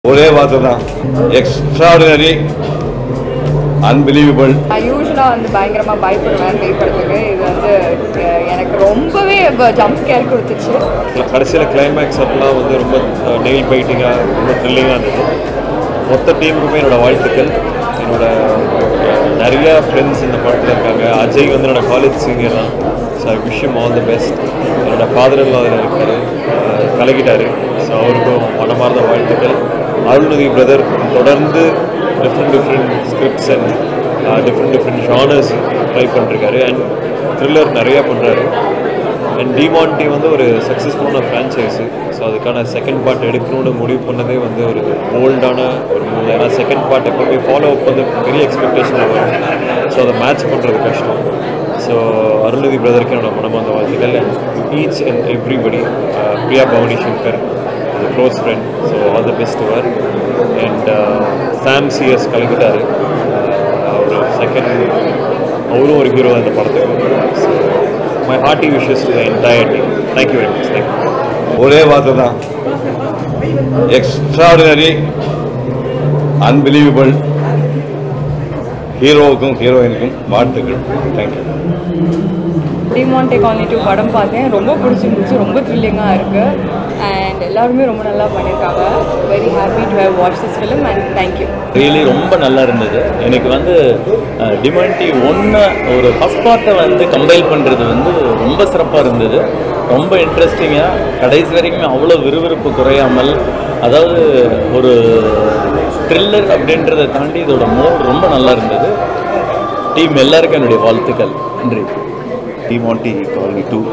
ஒரே வார்த்தை தான் எக்ஸ்ட்ராடினரி அன்பிலீவபிள் நான் யூஸ்வலாக வந்து பயங்கரமாக பயப்படுவேன் பேய் படத்துக்கு இது வந்து அஹ், எனக்கு ரொம்பவே ஜம்ப் ஸ்கேர் கொடுத்துச்சு கடைசியில் கிளைமேக்ஸ் அப்பெல்லாம் வந்து ரொம்ப நெயில் பைட்டிங்காக ரொம்ப த்ரில்லிங்காக இருந்தது மொத்த டீமுக்குமே என்னோட வாழ்த்துக்கள் என்னோட அஹ், நிறைய ஃப்ரெண்ட்ஸ் இந்த படத்தில் இருக்காங்க அஜய் வந்து என்னோட காலேஜ் சீனியர் தான் so I wish him all the best என்னோட ஃபாதர் எல்லாம் அதில் இருக்காரு அஹ், கலக்கிட்டாரு ஸோ அவருக்கும் மனமார்ந்த வாழ்த்துக்கள் அருள்நிதி பிரதர் தொடர்ந்து different different scripts and different different genres try பண்ணிருக்காரு அண்ட் த்ரில்லர் நிறையா பண்ணுறாரு அண்ட் டிமான்டி வந்து ஒரு சக்ஸஸ்ஃபுல்லான ஃப்ரான்ச்சைஸு ஸோ அதுக்கான செகண்ட் பார்ட் எடுக்கணும்னு முடிவு பண்ணதே வந்து ஒரு போல்டான ஒரு மூவ் ஏன்னா செகண்ட் பார்ட் எப்போவுமே ஃபாலோ அப் வந்து பெரிய எக்ஸ்பெக்டேஷனில் வரும் ஸோ அதை மேட்ச் பண்ணுறது கஷ்டம் ஸோ அருள்நிதி பிரதருக்கு என்னோட மனமார்ந்த வாழ்த்துக்கள் each and everybody Priya Bhavani Shankar close friend so all the best வர் அண்ட் சாம் சிஎஸ் கலக்கிட்டாரு அவர் செகண்ட் அவரும் ஒரு ஹீரோ இந்த படத்துக்கு so my hearty wishes to the entire team thank you very much thank you ஒரே வார்த்தை தான் எக்ஸ்ட்ராடினரி அன்பிலீவபிள் ஹீரோவுக்கும் ஹீரோயினுக்கும் வாழ்த்துக்கள் தேங்க்யூ டிமான்டே காலனி டூ படம் பார்த்தேன் ரொம்ப பிடிச்சிருந்துச்சு ரொம்ப த்ரில்லிங்காக இருக்குது அண்ட் எல்லாருமே ரொம்ப நல்லா பண்ணியிருக்காங்க very happy to have watch this film and thank you really ரொம்ப நல்லா இருந்தது எனக்கு வந்து டிமாண்டி ஒன்று ஒரு ஃபஸ்ட் பார்ட்டை வந்து கம்பைல் பண்ணுறது வந்து ரொம்ப சிறப்பாக இருந்தது ரொம்ப இன்ட்ரெஸ்டிங்காக கடைசி வரைக்குமே அவ்வளோ விறுவிறுப்பு குறையாமல் அதாவது ஒரு த்ரில்லர் அப்படின்றத தாண்டி இதோட மோட் ரொம்ப நல்லா இருந்தது டீம் எல்லாருக்கும் என்னுடைய வாழ்த்துக்கள் நன்றி டிமாண்டி காலனி டூ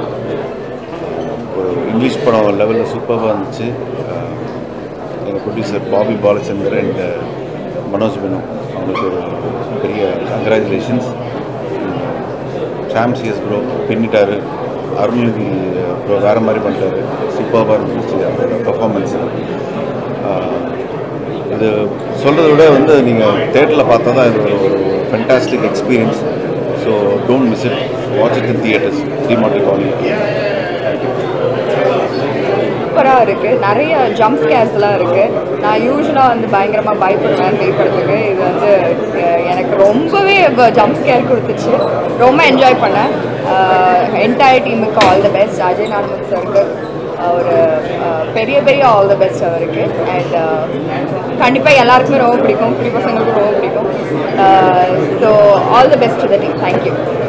ஒரு இங்கிலீஷ் படம் லெவலில் சூப்பராக இருந்துச்சு அஹ் எங்கள் ப்ரொடியூசர் பாபி பாலச்சந்தர் அண்ட் மனோஜ் பெனு அவங்களுக்கு ஒரு பெரிய கங்க்ராச்சுலேஷன்ஸ் சாம் சிஎஸ் ப்ரோ பின்னிட்டாரு அருள்நிதி ப்ரோ வேறு மாதிரி பண்ணிட்டாரு சூப்பராக இருந்துச்சு அவரோட பர்ஃபார்மன்ஸ் இது சொல்கிறத விட வந்து நீங்கள் தேட்டரில் பார்த்தா தான் இது ஒரு ஒரு fantastic experience so don't miss it watch it in theatres Demonte colony சூப்பராக இருக்குது நிறைய ஜம்ப் ஸ்கேர்ஸ்லாம் இருக்குது நான் யூஸ்வலாக வந்து பயங்கரமாக பயப்படுவேன் பேய் படத்துக்கு இது வந்து அஹ், எனக்கு ரொம்பவே ஜம்ப் ஸ்கேர் கொடுத்துச்சு ரொம்ப என்ஜாய் பண்ணேன் என்டையர் டீமுக்கு all the best Ajay Gnanamuthu சருக்கு ஒரு அஹ், பெரிய பெரிய ஆல் த பெஸ்ட் அவருக்கு அண்ட் கண்டிப்பாக எல்லாருக்குமே ரொம்ப பிடிக்கும் குடி பசங்களுக்கும் ரொம்ப பிடிக்கும் so all the best to the team thank you